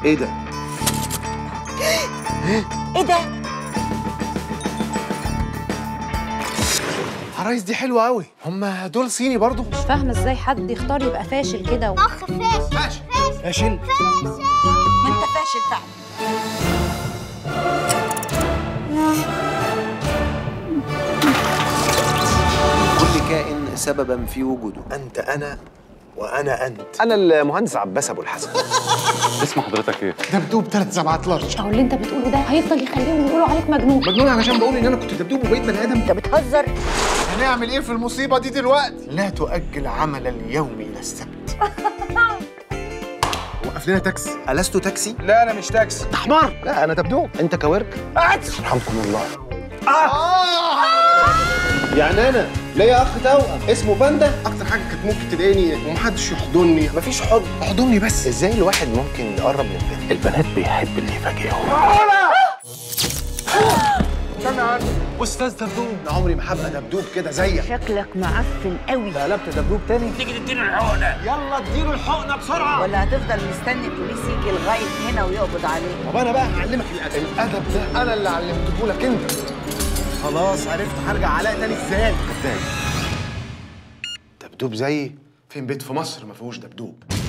ايه ده؟ ايه ده؟ عرايس دي حلوه قوي هم دول صيني برضو مش فاهمه ازاي حد يختار يبقى فاشل كده و... اخ فاشل فاشل فاشل ما انت فاشل فعلا كل كائن سببا في وجوده انت انا وانا انت انا المهندس عباس ابو الحسن اسم حضرتك ايه؟ دبدوب ثلاث سبعات لارج او اللي انت بتقوله ده هيفضل يخليهم يقولوا عليك مجنون مجنون علشان بقول ان انا كنت دبدوب وبقيت بني ادم انت بتهزر هنعمل ايه في المصيبه دي دلوقتي لا تؤجل عمل اليوم الى السبت وقف لنا تاكسي ألست تاكسي؟ لا انا مش تاكسي انت حمار لا انا دبدوب انت كوارك يرحمكم الله يعني انا ليا اخ توأم اسمه باندا اكتر حاجه كانت ممكن تضايقني ومحدش يحضني مفيش حضن احضني بس ازاي الواحد ممكن يقرب من البنت البنات بيحب اللي يفاجئهم استاذ دبدوب انا عمري ما هبقى دبدوب كده زيك شكلك معفن قوي قلبت دبدوب تاني تيجي تديله الحقنه يلا اديله الحقنه بسرعه ولا هتفضل مستني البوليس يجي لغايه هنا ويقبض عليك طب انا بقى هعلمك الادب الادب ده انا اللي علمته لك انت خلاص عرفت هرجع علاء تاني ازاي كذاب دبدوب زيي فين بيت في مصر ما فيهوش دبدوب